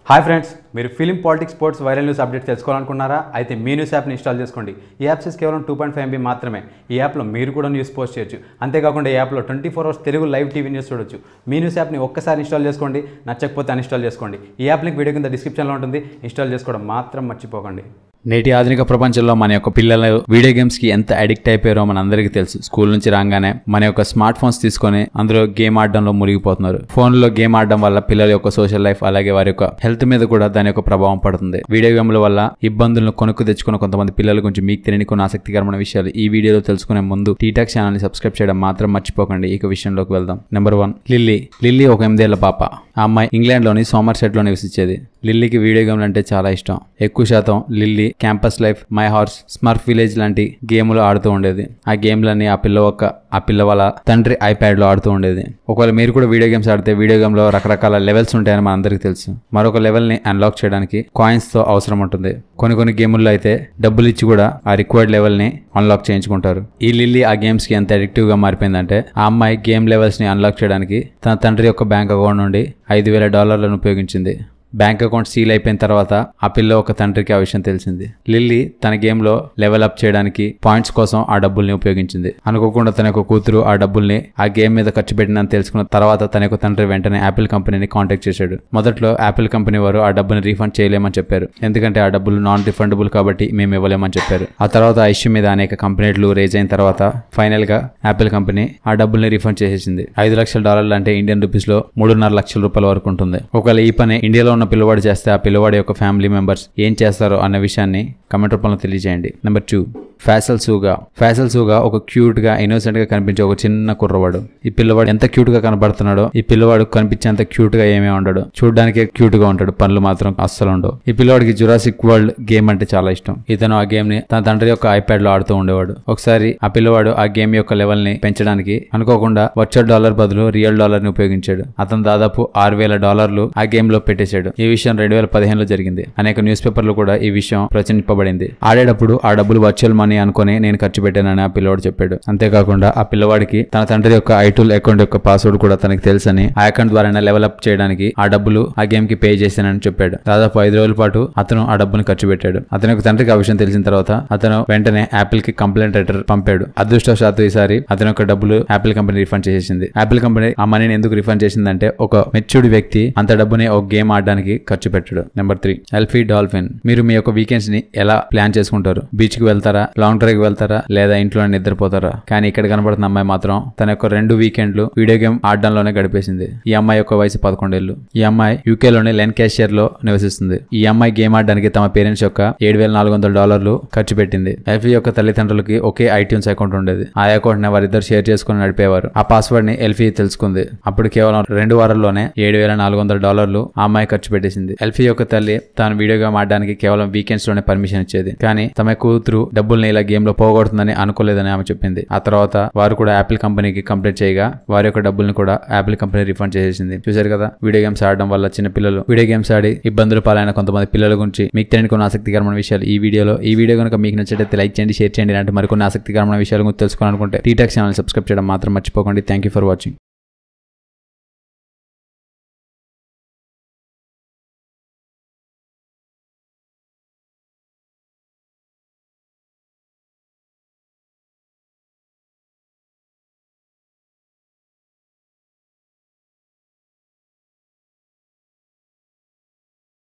hi friends మీరు film politics sports viral news update తెలుసుకోవాలనుకున్నారా అయితే మీ న్యూస్ యాప్ని ఇన్స్టాల్ చేసుకోండి ఈ యాప్స్ కేవలం టూ పాయింట్ ఫైవ్ ఎంబీ మాత్రమే ఈ యాప్లో మీరు కూడా న్యూస్ పోస్ట్ చేయొచ్చు అంతేకాకుండా ఈ యాప్లో twenty four hours Telugu live TV news చూడొచ్చు మీ న్యూస్ యాప్ని ఒక్కసారి ఇన్స్టాల్ చేసుకోండి నచ్చకపోతే అన్ఇన్స్టాల్ చేసుకోండి ఈ యాప్ లింక్ వీడియో కింద డిస్క్రిప్షన్లో ఉంటుంది ఇన్స్టాల్ చేసుకోవడం మాత్రం మర్చిపోకండి నేటి ఆధునిక ప్రపంచంలో మన యొక్క పిల్లలు వీడియో గేమ్స్ కి ఎంత అడిక్ట్ అయిపోయారో మన అందరికీ తెలుసు స్కూల్ నుంచి రాగానే మన యొక్క స్మార్ట్ ఫోన్స్ తీసుకొని అందులో గేమ్ ఆడడంలో మునిగిపోతున్నారు ఫోన్ లో గేమ్ ఆడడం వల్ల పిల్లల యొక్క సోషల్ లైఫ్ అలాగే వారి యొక్క హెల్త్ మీద కూడా దాని యొక్క ప్రభావం పడుతుంది వీడియో గేమ్ల వల్ల ఇబ్బందులను కొనుక్కు తెచ్చుకున్న కొంతమంది పిల్లల గురించి మీకు తెలియని కొన్ని ఆసక్తికరమైన విషయాలు ఈ వీడియోలో తెలుసుకునే ముందు టీటాక్ ఛానల్ ని సబ్స్క్రైబ్ చేయడం మాత్రం మర్చిపోకండి ఇక విషయంలోకి వెళ్దాం నెంబర్ వన్ లిల్లీ లిల్లీ ఒక ఎనిమిదేళ్ల పాప ఆ అమ్మాయి ఇంగ్లాండ్లోని సోమర్ లో నివసించేది లిల్లీకి వీడియో గేమ్లు అంటే చాలా ఇష్టం ఎక్కువ శాతం lily campus life my horse smurf village లాంటి గేమ్లు ఆడుతూ ఉండేది ఆ గేమ్లన్నీ ఆ పిల్ల ఒక్క ఆ పిల్ల వాళ్ళ తండ్రి ఐప్యాడ్ లో ఆడుతూ ఉండేది ఒకవేళ మీరు కూడా వీడియో గేమ్స్ ఆడితే వీడియో గేమ్ లో రకరకాల లెవెల్స్ ఉంటాయని మనందరికీ తెలుసు మరొక లెవెల్ ని అన్లాక్ చేయడానికి కాయిన్స్ తో అవసరం ఉంటుంది కొన్ని కొన్ని గేముల్లో అయితే డబ్బులు ఇచ్చి కూడా ఆ రిక్వైర్డ్ లెవెల్ ని అన్లాక్ చేయించుకుంటారు ఈ లిల్లీ ఆ గేమ్స్ కి ఎంత అడిక్టివ్ గా మారిపోయిందంటే ఆ అమ్మాయి గేమ్ లెవెల్స్ ని అన్లాక్ చేయడానికి తన తండ్రి యొక్క బ్యాంక్ అకౌంట్ నుండి ఐదు వేల డాలర్లను ఉపయోగించింది బ్యాంక్ అకౌంట్ సీల్ అయిపోయిన తర్వాత ఆ పిల్ల ఒక తండ్రికి ఆ విషయం తెలిసింది లిల్లీ తన గేమ్ లో లెవెల్ అప్ చేయడానికి పాయింట్స్ కోసం ఆ డబ్బుల్ని ఉపయోగించింది అనుకోకుండా తన యొక్క కూతురు ఆ డబ్బుల్ని ఆ గేమ్ మీద ఖర్చు పెట్టిందని తెలుసుకున్న తర్వాత తన యొక్క తండ్రి వెంటనే యాపిల్ కంపెనీని కాంటాక్ట్ చేశాడు మొదట్లో యాపిల్ కంపెనీ వారు ఆ డబ్బుని రీఫండ్ చేయలేమని చెప్పారు ఎందుకంటే ఆ డబ్బులు నాన్ రిఫండబుల్ కాబట్టి మేము ఇవ్వలేమని చెప్పారు ఆ తర్వాత ఆ ఇష్యూ మీద అనేక కంపెనీలు రేజ్ అయిన తర్వాత ఫైనల్ గా యాపిల్ కంపెనీ ఆ డబ్బుల్ని రీఫండ్ చేసేసింది ఐదు లక్షల డాలర్లు అంటే ఇండియన్ రూపీస్ లో మూడున్నర లక్షల రూపాయల వరకు ఉంటుంది ఒకవేళ ఈ పని ఇండియాలో ఉన్న పిల్లవాడు చేస్తే ఆ పిల్లవాడి యొక్క ఫ్యామిలీ మెంబర్స్ ఏం చేస్తారో అన్న విషయాన్ని కమెంట్ రూపంలో తెలియజేయండి నెంబర్ టూ ఫ్యాసల్ సూగా ఫ్యాసల్ సూగా ఒక క్యూట్ గా ఇన్నోసెంట్ గా కనిపించే ఒక చిన్న కుర్రవాడు ఈ పిల్లవాడు ఎంత క్యూట్ గా కనబడుతున్నాడో ఈ పిల్లవాడు కనిపించేంత క్యూట్ గా ఏమీ ఉండడు చూడడానికి క్యూట్ గా ఉంటాడు పనులు మాత్రం అస్సలు ఉండవు ఈ పిల్లవాడికి జురాసిక్ వరల్డ్ గేమ్ అంటే చాలా ఇష్టం ఇతను ఆ గేమ్ ని తన తండ్రి యొక్క ఐప్యాడ్ లో ఆడుతూ ఉండేవాడు ఒకసారి ఆ పిల్లవాడు ఆ గేమ్ యొక్క లెవెల్ ని పెంచడానికి అనుకోకుండా వర్చువల్ డాలర్ బదులు రియల్ డాలర్ ని ఉపయోగించాడు అతను దాదాపు ఆరు వేల డాలర్లు ఆ గేమ్ లో పెట్టేశాడు ఈ విషయం రెండు వేల పదిహేనులో జరిగింది అనేక న్యూస్ పేపర్లు కూడా ఈ విషయం ప్రచురింపబడింది ఆడేటప్పుడు ఆ డబ్బులు వర్చువల్ మనీ అనుకుని నేను ఖర్చు పెట్టానని ఆ పిల్లవాడు చెప్పాడు అంతేకాకుండా ఆ పిల్లవాడికి తన తండ్రి యొక్క ఐటూల్ అకౌంట్ యొక్క పాస్వర్డ్ కూడా తనకి తెలుసని ఆ అకౌంట్ ద్వారా లెవెల్ అప్ చేయడానికి ఆ డబ్బులు ఆ గేమ్ కి పే చేశానని చెప్పాడు దాదాపు ఐదు రోజుల పాటు అతను ఆ డబ్బును ఖర్చు పెట్టాడు అతని యొక్క తండ్రికి ఆ విషయం తెలిసిన తర్వాత అతను వెంటనే యాపిల్ కి కంప్లైంట్ లెటర్ పంపాడు అదృష్టవశాత్తు ఈసారి అతని యొక్క డబ్బులు యాపిల్ కంపెనీ రిఫండ్ చేసేసింది యాపిల్ కంపెనీ ఆ మనీని ఎందుకు రిఫండ్ చేసిందంటే ఒక మెచ్యూర్డ్ వ్యక్తి అంత డబ్బుని ఒక గేమ్ ఆడడానికి ఖర్చు పెట్టాడు నెంబర్ త్రీ ఎల్ఫీ డాల్ఫిన్ మీరు మీ యొక్క వీకెండ్స్ ని ఎలా ప్లాన్ చేసుకుంటారు బీచ్ కి వెళ్తారా లాంగ్ డ్రైవ్ కి వెళ్తారా లేదా ఇంట్లో నిద్రపోతారా కానీ ఇక్కడ కనబడుతున్న అమ్మాయి మాత్రం తన యొక్క రెండు వీకెండ్లు వీడియో గేమ్ ఆడడంలోనే గడిపేసింది ఈ అమ్మాయి యొక్క వయసు పదకొండేళ్లు ఈ అమ్మాయి యూకే లోని లెన్కాషియర్ లో నివసిస్తుంది ఈ అమ్మాయి గేమ్ ఆడడానికి తమ పేరెంట్స్ యొక్క ఏడు వేల నాలుగు వందల డాలర్లు ఖర్చు పెట్టింది ఎల్ఫీ యొక్క తల్లిదండ్రులకి ఒకే ఐట్యూన్స్ అకౌంట్ ఉండేది ఆ అకౌంట్ ని వారిద్దరు షేర్ చేసుకుని నడిపేవారు ఆ పాస్వర్డ్ ని ఎల్ఫీ తెలుసుకుంది అప్పుడు కేవలం రెండు వారాల్లోనే ఏడు వేల నాలుగు వందల డాలర్లు ఆ అమ్మాయి ఖర్చు పెట్టేసింది ఎల్ఫీ యొక్క తల్లి తాను వీడియో గేమ్ ఆడడానికి కేవలం వీకెండ్స్ లోనే పర్మిషన్ ఇచ్చేది కానీ తమ కూతురు డబ్బుల్ని ఇలా గేమ్ లో పోగొడుతుందని అనుకోలేదని ఆమె చెప్పింది ఆ తర్వాత వారు కూడా యాపిల్ కంపెనీకి కంప్లైంట్ చేయగా వారి యొక్క డబ్బుల్ని కూడా యాపిల్ కంపెనీ రిఫండ్ చేసేసింది చూశారు కదా వీడియో గేమ్స్ ఆడడం వల్ల చిన్న పిల్లలు వీడియో గేమ్స్ ఆడి ఇబ్బందులు పాలైన కొంతమంది పిల్లల గురించి మీకు తెలియని కొన్ని ఆసక్తికరమైన విషయాలు ఈ వీడియోలో ఈ వీడియో కనుక మీకు నచ్చితే లైక్ చేయండి షేర్ చేయండి ఇలాంటి మరికొన్ని ఆసక్తికరమైన విషయాల గురించి తెలుసుకోవాలనుకుంటే టీటాక్ ఛానల్ సబ్స్క్రైబ్ చేయడం మాత్రం మర్చిపోకండి థ్యాంక్ యూ ఫర్ వాచింగ్